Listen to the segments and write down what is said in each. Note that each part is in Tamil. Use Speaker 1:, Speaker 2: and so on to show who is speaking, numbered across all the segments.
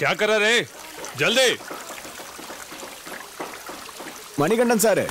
Speaker 1: क्या कर रहे जल्दी
Speaker 2: மணிகண்டன் சார்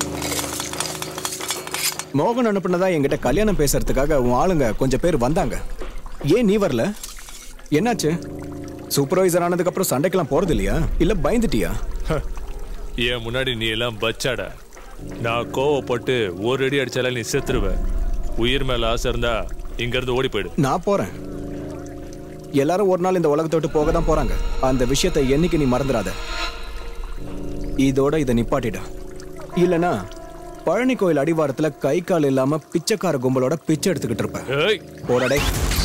Speaker 2: மோகன் அனுப்புனதா என்கிட்ட கல்யாணம் பேசுறதுக்காக உன் ஆளுங்க கொஞ்சம் பேர் வந்தாங்க ஏன் நீ வரல என்னாச்சு சூப்பர்வைசர் ஆனதுக்கு அப்புறம் சண்டைக்கெல்லாம் போறது இல்லையா இல்ல பயந்துட்டியா
Speaker 1: என் முன்னாடி நீ எல்லாம் பச்சாடா நான் கோவப்பட்டு ஒரு அடி அடிச்சால நீ செத்துருவ உயிர் மேல ஆசை இருந்தா இங்க இருந்து ஓடி போயிடு
Speaker 2: நான் போறேன் எல்லாரும் ஒரு நாள் இந்த உலகத்தை விட்டு போக தான் போறாங்க அந்த விஷயத்தை என்னைக்கு நீ மறந்துடாத இதோட இதை நிப்பாட்டிட இல்லனா பழனி கோயில் அடிவாரத்துல கை கால் இல்லாம பிச்சைக்கார கும்பலோட பிச்சை எடுத்துக்கிட்டு இருப்ப
Speaker 1: ஏய்
Speaker 2: போடடே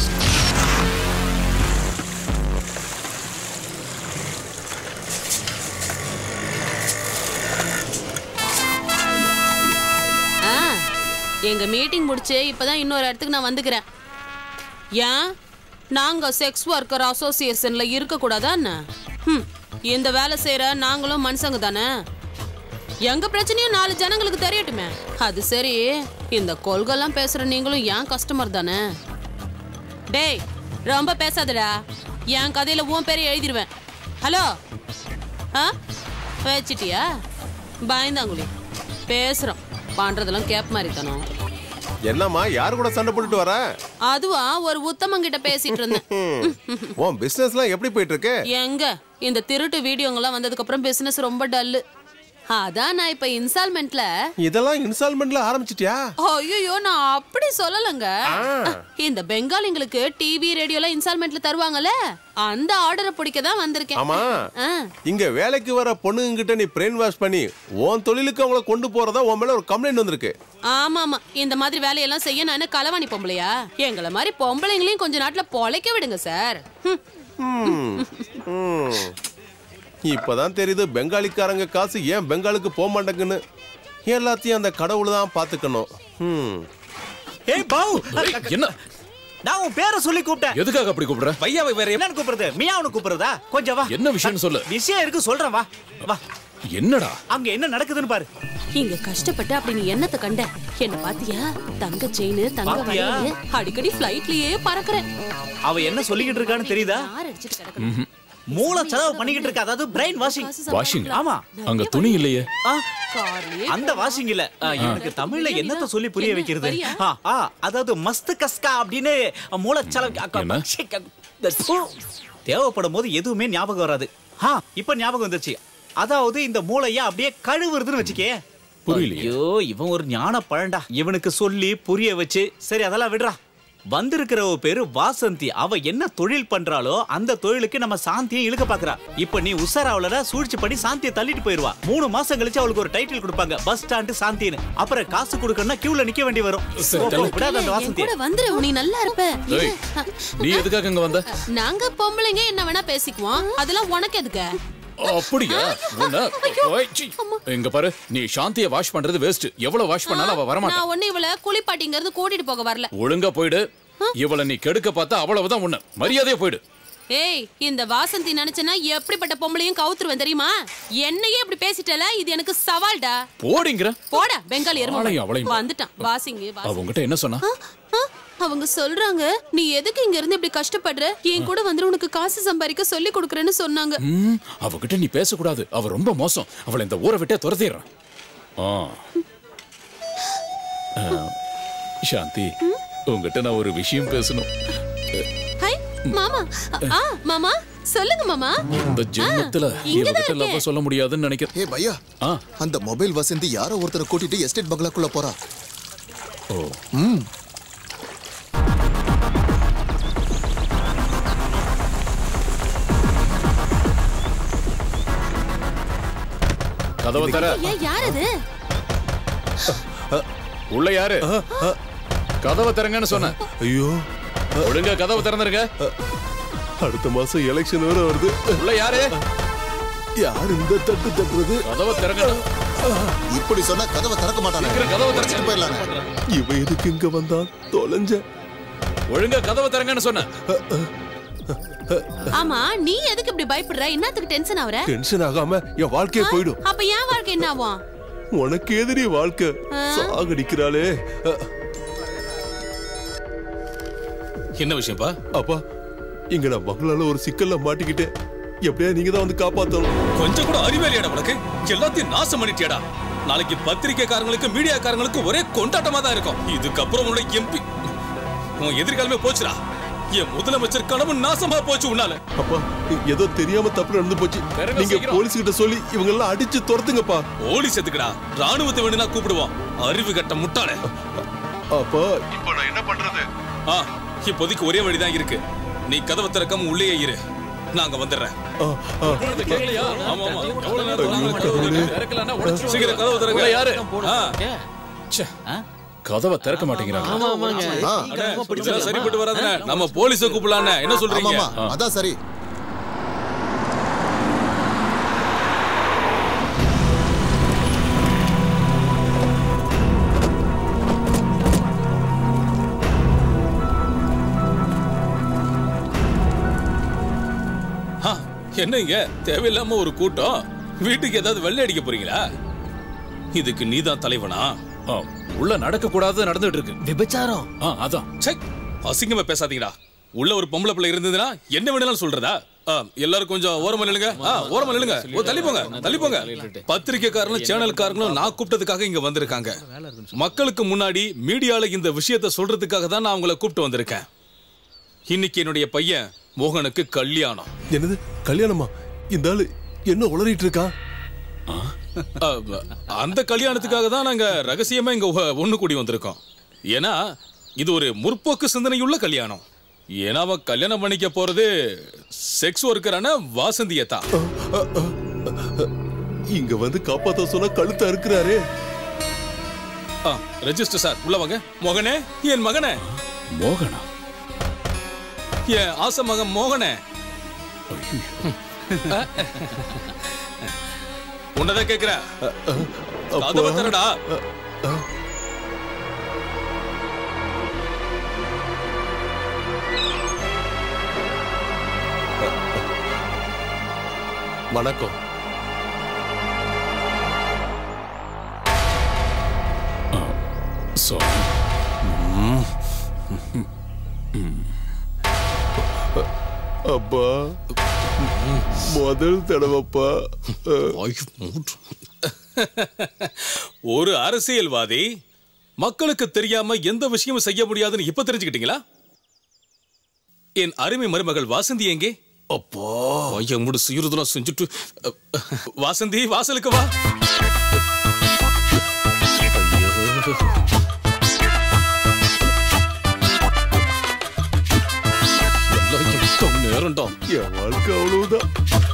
Speaker 3: ஆ எங்க மீட்டிங் முடிச்சு இப்பதான் இன்னொரு இடத்துக்கு நான் வந்துக்கிறேன் ஏன் நாங்க செக்ஸ் ஒர்க்கர் அசோசியேஷன்ல இருக்க கூடாதா என்ன ஹம், இந்த வேலை செய்யற நாங்களும் மனுஷங்க தானே எங்க பிரச்சனையும் நாலு ஜனங்களுக்கு தெரியட்டுமே அது சரி இந்த கொள்கைலாம் பேசுற நீங்களும் ஏன் கஸ்டமர் தானே டேய் ரொம்ப பேசாதடா என் கதையில உன் பேரை எழுதிருவேன் ஹலோ ஆ வச்சிட்டியா பயந்தாங்குழி பேசுறோம் பண்றதெல்லாம் கேப் மாதிரி தானோ
Speaker 4: என்னம்மா யாரு கூட சண்டை போட்டுட்டு வர
Speaker 3: அதுவா ஒரு உத்தமங்கிட்ட பேசிட்டு இருந்தேன்
Speaker 4: உன் பிசினஸ்லாம் எப்படி போயிட்டு இருக்கு
Speaker 3: எங்க இந்த திருட்டு வீடியோங்கெல்லாம் வந்ததுக்கு அப்புறம் பிசினஸ் ரொம்ப டல்லு அதான் நான் இப்ப இன்ஸ்டால்மெண்ட்ல
Speaker 4: இதெல்லாம் இன்ஸ்டால்மெண்ட்ல ஆரம்பிச்சிட்டியா
Speaker 3: ஐயோ நான் அப்படி சொல்லலங்க இந்த பெங்காலிங்களுக்கு டிவி ரேடியோல இன்ஸ்டால்மெண்ட்ல தருவாங்கல்ல அந்த ஆர்டரை பிடிக்க தான் வந்திருக்கேன்
Speaker 4: ஆமா
Speaker 3: ஆ,
Speaker 4: இங்க வேலைக்கு வர பொண்ணுங்க கிட்ட நீ பிரெயின் வாஷ் பண்ணி உன் தொழிலுக்கு அவங்கள கொண்டு போறதா உன் மேல ஒரு கம்ப்ளைண்ட் வந்திருக்கு
Speaker 3: ஆமா ஆமா இந்த மாதிரி வேலையெல்லாம் செய்ய நான் என்ன களவாணி பொம்பளையா எங்களை மாதிரி பொம்பளைங்களையும் கொஞ்ச நாட்டுல பொழைக்க விடுங்க சார் ஹம்.
Speaker 4: ம். ம். இப்பதான் தெரியுது பெங்காலிக்காரங்க காசு ஏன் பெங்காலுக்கு போக மாட்டேங்குன்னு எல்லாத்தையும் அந்த கடவுள் தான் பாத்துக்கணும் ம்.
Speaker 5: ஏய் பாவு
Speaker 6: என்ன
Speaker 5: நான் உன் பேரை சொல்லி கூப்பிட்டேன்
Speaker 6: எதுக்காக அப்படி கூப்பிடுற
Speaker 5: பையாவை வேற என்னன்னு கூப்பிடுறது மியாவுன்னு கூப்பிடுறதா கொஞ்சம் வா
Speaker 6: என்ன விஷயம்னு சொல்லு.
Speaker 5: விஷயம் இருக்கு சொல்றேன் வா வா
Speaker 6: என்னடா
Speaker 5: அங்க என்ன நடக்குதுன்னு பாரு
Speaker 3: இங்க கஷ்டப்பட்டு அப்படி நீ என்னத்த கண்ட என்ன பாத்தியா தங்க செயின் தங்க
Speaker 5: பாத்தியா?
Speaker 3: வளையல் அடிக்கடி ஃபிளைட்லயே பறக்குறேன்
Speaker 5: அவ என்ன சொல்லிக்கிட்டு இருக்கான்னு தெரியுதா
Speaker 3: யார் அடிச்சிட்டு கிடக்குறேன்
Speaker 5: மூளை செலவு பண்ணிக்கிட்டு இருக்கா அதாவது பிரெயின் வாஷிங்
Speaker 6: வாஷிங்
Speaker 5: ஆமா
Speaker 6: அங்க துணி இல்லையே
Speaker 5: ஆ,
Speaker 3: கார்லயே
Speaker 5: அந்த வாஷிங் இல்ல ஆ, இவனுக்கு தமிழ்ல என்னத்த சொல்லி புரிய
Speaker 3: என்ன,
Speaker 5: வைக்கிறது
Speaker 3: வரியா?
Speaker 5: ஆ, ஆ, அதாவது மஸ்து கஸ்கா அப்படின்னு மூளை செலவு
Speaker 6: என்ன?
Speaker 5: ச்சே, க- தூ. தேவைப்படும் போது எதுவுமே ஞாபகம் வராது ஆ இப்ப ஞாபகம் வந்துருச்சு அதாவது இந்த மூளைய அப்படியே கழுவுறதுன்னு வச்சுக்கே
Speaker 6: புரியலையே.
Speaker 5: ஐயோ இவன் ஒரு ஞான பழண்டா இவனுக்கு சொல்லி புரிய வச்சு சரி அதெல்லாம் விடுறா வந்திருக்கிறவ பேரு வாசந்தி அவ என்ன தொழில் பண்றாளோ அந்த தொழிலுக்கு நம்ம சாந்தியை இழுக்க பாக்குறா இப்ப நீ உஷாராவலடா சூழ்ச்சி பண்ணி சாந்தியை தள்ளிட்டு போயிருவா மூணு மாசம் கழிச்சு அவளுக்கு ஒரு டைட்டில் கொடுப்பாங்க பஸ் ஸ்டாண்ட் சாந்தின்னு அப்புறம் காசு கொடுக்கணும்னா கியூல நிக்க வேண்டி வரும்
Speaker 6: சரி,
Speaker 5: போ, போ,
Speaker 6: தள்ளு.
Speaker 5: விடாத அந்த
Speaker 3: என்
Speaker 5: வாசந்தியை
Speaker 3: கூட வந்துரு நீ நல்லா இருப்ப
Speaker 6: ஏய், நீ எதுக்காக இங்க வந்த
Speaker 3: நாங்க பொம்பளைங்க என்ன வேணா பேசிக்குவோம் அதெல்லாம் உனக்கு எதுக்கு
Speaker 6: அப்படியா உன்ன ஓய், சீ. இங்க பாரு நீ சாந்திய வாஷ் பண்றது வேஸ்ட் எவ்வளவு வாஷ் பண்ணாலும் அவ வரமாட்டா
Speaker 3: நான் ஒண்ணு இவள குளிப்பாட்டிங்கிறது கூட்டிட்டு போக வரல
Speaker 6: ஒழுங்கா போயிடு இவள நீ கெடுக்க பார்த்தா அவ்வளவுதான் உன்ன மரியாதையா போயிடு
Speaker 3: ஏய் இந்த வாசந்தி நினைச்சனா எப்படிப்பட்ட பொம்பளையும் கவுத்துருவேன் தெரியுமா என்னையே இப்படி பேசிட்டல இது எனக்கு சவால்டா
Speaker 6: போடிங்கிற
Speaker 3: போடா பெங்காலி
Speaker 6: அவளையும்
Speaker 3: எருமை
Speaker 6: அவளையும்
Speaker 3: வந்துட்டான் வாசிங்க வாசிங்க.
Speaker 6: அவங்கிட்ட என்ன சொன்னா
Speaker 3: ஆ, ஆ, அவங்க சொல்றாங்க நீ எதுக்கு இங்க இருந்து இப்படி கஷ்டப்படுற என் கூட வந்து உனக்கு காசு சம்பாதிக்க சொல்லி கொடுக்குறேன்னு சொன்னாங்க
Speaker 6: ம், அவகிட்ட நீ பேசக்கூடாது அவ ரொம்ப மோசம் அவளை இந்த ஊரை விட்டே துரத்திடுறான் ஆ. ஆ, சாந்தி உங்ககிட்ட நான் ஒரு விஷயம் பேசணும்
Speaker 3: ஹாய் மாமா ஆ மாமா சொல்லுங்க மாமா
Speaker 6: இந்த ஜென்மத்துல
Speaker 3: இங்கதான்
Speaker 6: இவகிட்ட லவ்
Speaker 3: இருக்கேன்.
Speaker 6: சொல்ல முடியாதுன்னு நினைக்கிறேன்
Speaker 7: ஏ பையா
Speaker 6: ஆ
Speaker 7: அந்த மொபைல் வசந்தி யாரோ ஒருத்தரை கூட்டிட்டு எஸ்டேட் பங்களாக்குள்ள போறா
Speaker 6: ஓ
Speaker 7: ம்
Speaker 6: கதவை தர
Speaker 3: ஏன் யார் அது
Speaker 6: உள்ள யாரு கதவை திறங்கன்னு சொன்னேன்
Speaker 4: ஐயோ
Speaker 6: ஒழுங்கா கதவை திறந்துருங்க
Speaker 4: அடுத்த மாசம் எலெக்ஷன் வேற வருது
Speaker 6: உள்ள யாரு
Speaker 4: யார் இந்த தட்டு தட்டுறது
Speaker 6: கதவை திறங்கணும்
Speaker 7: இப்படி சொன்னா கதவை திறக்க மாட்டானே
Speaker 6: சீக்கிரம் கதவை திறங்க.
Speaker 7: திறச்சிட்டு போயிடலானே
Speaker 4: இவன் எதுக்கு இங்க வந்தான் தொலைஞ்ச
Speaker 6: ஒழுங்கா கதவை திறங்கன்னு சொன்னேன்
Speaker 3: ஆமா நீ எதுக்கு இப்படி பயப்படுற என்னத்துக்கு டென்ஷன் ஆவற
Speaker 4: டென்ஷன் ஆகாம என் வாழ்க்கையே போயிடும்
Speaker 3: அப்ப என் வாழ்க்கை என்ன ஆகும்
Speaker 4: உனக்கு எதிரி வாழ்க்கை சாகடிக்கிறாளே அ,
Speaker 8: என்ன விஷயம்ப்பா
Speaker 4: அப்பா இங்க நான் பங்களால ஒரு சிக்கல்ல மாட்டிக்கிட்டேன் எப்படியா நீங்க தான் வந்து காப்பாத்தணும்
Speaker 6: கொஞ்சம் கூட அறிவேலையாடா உனக்கு எல்லாத்தையும் நாசம் பண்ணிட்டியாடா நாளைக்கு பத்திரிக்கைக்காரங்களுக்கு மீடியாக்காரங்களுக்கு ஒரே கொண்டாட்டமா தான் இருக்கும் இதுக்கப்புறம் உன்னோட எம்பி உன் எதிர்காலமே போச்சுடா என் முதலமைச்சர் கனவு நாசமா போச்சு உன்னால
Speaker 4: அப்பா ஏதோ தெரியாம தப்பு நடந்து போச்சு
Speaker 6: விரைவா
Speaker 4: நீங்க
Speaker 6: சீக்கிரம்.
Speaker 4: போலீஸ் கிட்ட சொல்லி இவங்க எல்லாம் அடிச்சு துரத்துங்கப்பா
Speaker 6: போலீஸ் எதுக்குடா ராணுவத்தை வேணும்னா கூப்பிடுவோம் அறிவு கட்ட முட்டாளே
Speaker 4: அப்பா இப்ப நான் என்ன பண்றது
Speaker 6: ஆ இப்போதைக்கு ஒரே வழிதான் இருக்கு நீ கதவை திறக்காம உள்ளேயே இரு நாங்க வந்துடுறேன் ஆமா, ஆமா. எவ்வளவு நேரம் நாங்க கதவு திறக்க- சீக்கிரம் கதவு திறங்க யாரு
Speaker 8: ச்சே, கதவை திறக்க மாட்டேங்கிறாங்க
Speaker 7: ஆ,
Speaker 6: இதெல்லாம் சரிப்பட்டு வராதுண்ணே நம்ம போலீஸ கூப்பிடலாண்ணே என்ன சொல்றீங்க
Speaker 7: ஆமாமா அதான் சரி
Speaker 6: ஆ, என்னங்க தேவையில்லாம ஒரு கூட்டம் வீட்டுக்கு ஏதாவது வெள்ளை அடிக்க போறீங்களா இதுக்கு நீதான் தலைவனா
Speaker 8: ஆ, உள்ள நடக்க கூடாது நடந்துட்டு இருக்கு
Speaker 9: விபச்சாரம்
Speaker 8: ஆ, அதான்
Speaker 6: ச்சே, அசிங்கமா பேசாதீங்கடா உள்ள ஒரு பொம்பளை பிள்ளை இருந்ததுன்னா என்ன வேணாலும் சொல்றதா ஆ, எல்லாரும் கொஞ்சம் ஓரமா நில்லுங்க ஆ, ஓரமா நில்லுங்க ஓ, தள்ளி போங்க தள்ளி போங்க பத்திரிக்கைக்காரங்களும் சேனல்காரங்களும் நான் கூப்பிட்டதுக்காக இங்க வந்திருக்காங்க மக்களுக்கு முன்னாடி மீடியால இந்த விஷயத்த சொல்றதுக்காக தான் நான் உங்களை கூப்பிட்டு வந்திருக்கேன் இன்னைக்கு என்னுடைய பையன் மோகனுக்கு கல்யாணம்
Speaker 4: என்னது கல்யாணமா இந்த ஆளு என்ன உளறிட்டு இருக்கான்
Speaker 6: ஆ, அந்த கல்யாணத்துக்காக தான் நாங்க ரகசியமா இங்க ஒ- ஒண்ணு கூடி வந்திருக்கோம் ஏன்னா இது ஒரு முற்போக்கு சிந்தனையுள்ள கல்யாணம் ஏன்னா அவன் கல்யாணம் பண்ணிக்க போறது செக்ஸ் ஒர்க்கரான வாசந்தியை தான்
Speaker 4: இங்க வந்து காப்பாத்த சொன்னா கழுத்த அறுக்கிறாரே
Speaker 6: ரெஜிஸ்டர் சார் உள்ள வாங்க மோகனே என் மகனே
Speaker 8: மோகனா
Speaker 6: என் ஆசை மகன் மோகனே உன்னதான் கேக்குற கதவை திறடா
Speaker 4: வணக்கம்
Speaker 8: சாரி
Speaker 4: அப்பா முதல் தடவைப்பா
Speaker 6: வாய் மூடு. ஒரு அரசியல்வாதி மக்களுக்கு தெரியாம எந்த விஷயமும் செய்ய முடியாதுன்னு இப்ப தெரிஞ்சுக்கிட்டீங்களா என் அருமை மருமகள் வாசந்தி எங்கே அப்பா ஐயா முடு சீருதெல்லாம் செஞ்சுட்டு அ, வாசந்தி வாசலுக்கு வா ஐயோ. எல்லாம் எத்தனை நேரம்டா
Speaker 4: என் வாழ்க்கை அவ்வளவுதான்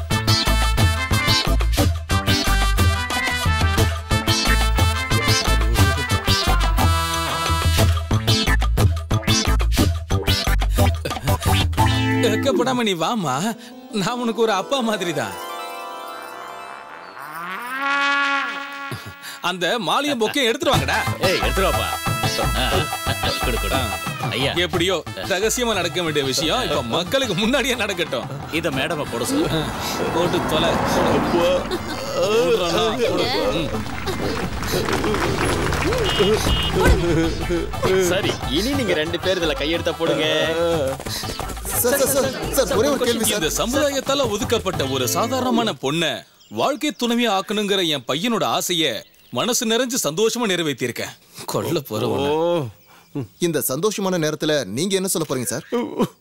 Speaker 6: வெக்கப்படாம நீ வாமா நான் உனக்கு ஒரு அப்பா மாதிரி தான் அந்த மாலியம் பொக்கையும் எடுத்துட்டு வாங்கடா
Speaker 5: ஏய் எடுத்துருவாப்பா கொடு கொடு ஐயா
Speaker 6: எப்படியோ ரகசியமா நடக்க வேண்டிய விஷயம் இப்ப மக்களுக்கு முன்னாடியே நடக்கட்டும்
Speaker 5: இத மேடம போட சொல்லு
Speaker 6: போட்டு தொலை
Speaker 4: அப்பா
Speaker 6: போடுறானா? போடு. ம்.
Speaker 9: சரி இனி நீங்க ரெண்டு பேர் இதுல கையெடுத்த போடுங்க
Speaker 7: சார் சார் சார் சார் ஒரே ஒரு கேள்வி சார்
Speaker 6: இந்த சமுதாயத்தால ஒதுக்கப்பட்ட ஒரு சாதாரணமான பொண்ண வாழ்க்கை துணைவியா ஆக்கணுங்கிற என் பையனோட ஆசைய மனசு நிறைஞ்சு சந்தோஷமா நிறைவேற்றியிருக்கேன் கொல்ல போறவன
Speaker 7: இந்த சந்தோஷமான நேரத்துல நீங்க என்ன சொல்ல போறீங்க சார்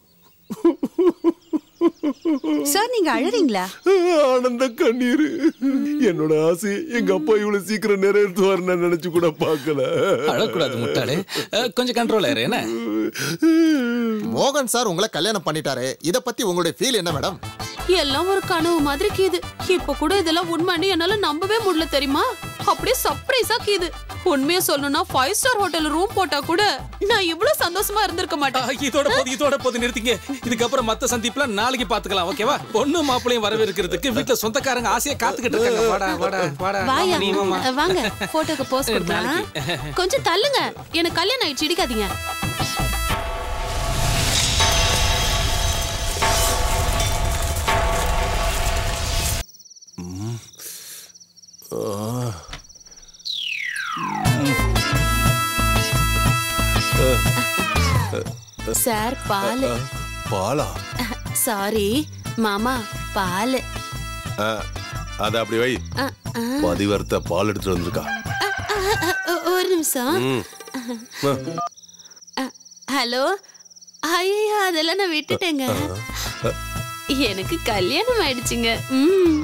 Speaker 10: சார் நீங்க அழறீங்களா
Speaker 4: ஆனந்த கண்ணீர் என்னோட ஆசை எங்க அப்பா இவ்வளவு சீக்கிரம் நிறைவேற்றுவார் நான் நினைச்சு கூட பார்க்கல
Speaker 6: அழக்கூடாது முட்டாளே அஹ், கொஞ்சம் கண்ட்ரோல் ஆயிரு என்ன
Speaker 7: மோகன் சார் உங்களை கல்யாணம் பண்ணிட்டாரு இத பத்தி உங்களுடைய ஃபீல் என்ன மேடம்
Speaker 3: எல்லாம் ஒரு கனவு மாதிரி கீது இப்ப கூட இதெல்லாம் உண்மைன்னு என்னால நம்பவே முடியல தெரியுமா அப்படியே சர்ப்ரைஸா கீது உண்மையா சொல்லணும்னா ஃபைவ் ஸ்டார் ஹோட்டல் ரூம் போட்டா கூட நான் இவ்வளவு சந்தோஷமா இருந்திருக்க மாட்டேன்
Speaker 6: அஹ், இதோட போது இதோட போது நிறுத்திங்க இதுக்கப்புறம் மத்த சந்திப்புல நாளைக்கு பாத்துக்கலாம் ஓகேவா பொண்ணு மாப்பிளையும் வரவேற்கிறதுக்கு வீட்டுல சொந்தக்காரங்க ஆசையா காத்துக்கிட்டு இருக்காங்க வாடா வாடா வாடா
Speaker 3: வாயா
Speaker 6: ஆமா, நீ வாம்மா.
Speaker 3: அஹ், வாங்க போட்டோக்கு போஸ்ட் கொடுக்கலாம் கொஞ்சம் தள்ளுங்க எனக்கு கல்யாணம் ஆயிடுச்சு இடிக்காதீங்க சார் பால்
Speaker 4: பாலா
Speaker 3: சாரி மாமா பால்
Speaker 4: ஆ, அத அப்படி வை பதிவர்த்த பால் எடுத்துட்டு வந்திருக்கா
Speaker 3: ஒரு நிமிஷம்
Speaker 4: ம். ஆ,
Speaker 3: ஹலோ ஐயோ அதெல்லாம் நான் விட்டுட்டேங்க எனக்கு கல்யாணம் ஆயிடுச்சுங்க ம்.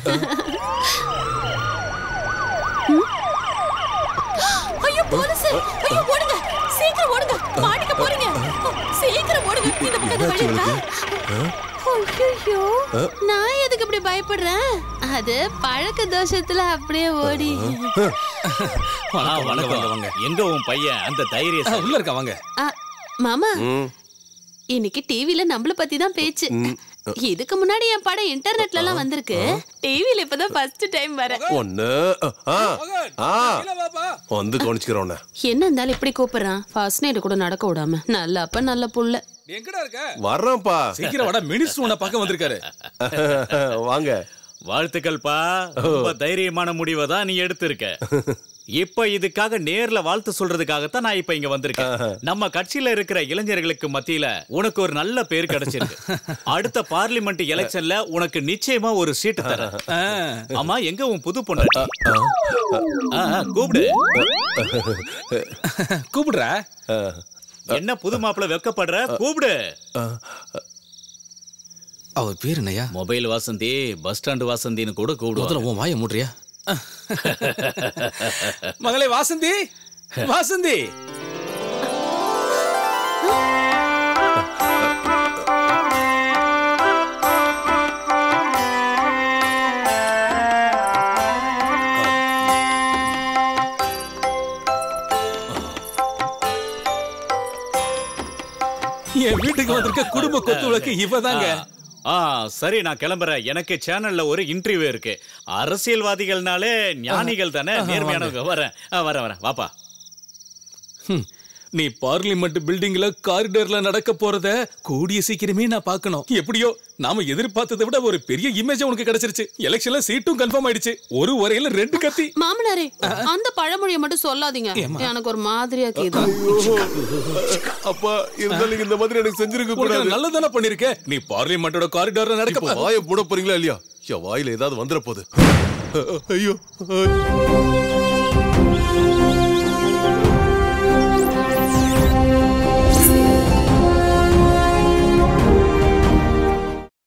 Speaker 3: ம். ஐயோ போலீஸ் ஐயோ ஓடுங்க சீக்கிரம் ஓடுங்க மாட்டிக்க போறீங்க சீக்கிரம் ஓடுங்க இந்த பக்கம் இந்த வழி இருக்கா ஐயோ நான் எதுக்கு இப்படி பயப்படுறேன் அது பழக்க தோஷத்துல அப்படியே ஓடி
Speaker 5: ஆ, வணக்கம் எங்க உன் பையன் அந்த தைரிய
Speaker 6: உள்ள இருக்கா வாங்க
Speaker 3: ஆ, மாமா
Speaker 4: ம்.
Speaker 3: இன்னைக்கு டிவில நம்மள பத்தி தான் பேச்சு இதுக்கு முன்னாடி என் படம் இன்டர்நெட்ல எல்லாம் வந்திருக்கு டிவில இப்பதான் ஃபர்ஸ்ட் டைம் வரேன்
Speaker 4: ஒண்ணு ஆ, ஆ வந்து கவனிச்சுக்கிறோம் உன்னை.
Speaker 3: என்ன இருந்தாலும் இப்படி கூப்பிடுறான் ஃபர்ஸ்ட் நைட் கூட நடக்க விடாம நல்ல அப்ப நல்ல புள்ள
Speaker 6: நீ எங்கடா இருக்க
Speaker 4: வர்றேன்ப்பா
Speaker 6: சீக்கிரம் வாடா மினிஸ்டர் உன்னை பார்க்க வந்திருக்காரு
Speaker 4: வாங்க
Speaker 5: வாழ்த்துக்கள்ப்பா ரொம்ப தைரியமான முடிவை தான் நீ எடுத்திருக்க இப்ப இதுக்காக நேர்ல வாழ்த்து சொல்றதுக்காகத்தான் நான் இப்ப இங்க வந்திருக்கேன் நம்ம கட்சியில இருக்கிற இளைஞர்களுக்கு மத்தியில உனக்கு ஒரு நல்ல பேர் கிடைச்சிருக்கு அடுத்த பார்லிமெண்ட் எலெக்ஷன்ல உனக்கு நிச்சயமா ஒரு சீட்டு தரேன்
Speaker 6: ஆ.
Speaker 5: ஆமா எங்க உன் புது பொண்டாட்டி ஆ, ஆ, கூப்பிடு
Speaker 6: கூப்பிடுற
Speaker 5: என்ன புது மாப்பிள வெக்கப்படுற கூப்பிடு
Speaker 6: அவர் பேர் என்னையா
Speaker 5: மொபைல் வாசந்தி பஸ் ஸ்டாண்ட் வாசந்தின்னு கூட கூப்பிடுவாங்க
Speaker 6: முதல்ல உன் வாயை மூடுறியா மகளே வாசந்தி வாசந்தி என் வீட்டுக்கு வந்திருக்க குடும்ப கொத்து விளக்கு இவதாங்க
Speaker 5: ஆ சரி நான் கிளம்புறேன் எனக்கு சேனல்ல ஒரு இன்டர்வியூ இருக்கு அரசியல்வாதிகள்னாலே ஞானிகள் தானே நேர்மையானவங்க வரேன் ஆ, வரேன் வரேன் வாப்பா
Speaker 6: ஹம், நீ பார்லிமெண்ட் பில்டிங்ல காரிடர்ல நடக்க போறத கூடிய சீக்கிரமே நான் பார்க்கணும் எப்படியோ நாம எதிர்பார்த்ததை விட ஒரு பெரிய இமேஜ் உனக்கு கிடைச்சிருச்சு எலெக்ஷன்ல சீட்டும் கன்ஃபார்ம் ஆயிடுச்சு ஒரு ஒரையில ரெண்டு கத்தி
Speaker 3: மாமனாரே அந்த பழமொழியை மட்டும் சொல்லாதீங்க எனக்கு ஒரு மாதிரியா கேது
Speaker 4: அப்பா இருந்தாலும் நீங்க இந்த மாதிரி எனக்கு செஞ்சிருக்க
Speaker 6: உனக்கு
Speaker 4: கூடாது
Speaker 6: நான் நல்லதானே பண்ணிருக்க நீ பார்லிமெண்டோட காரிடார்ல நடக்க
Speaker 4: இப்ப வாயை மூட போறீங்களா இல்லையா என் வாயில ஏதாவது வந்துட போகுது ஐயோ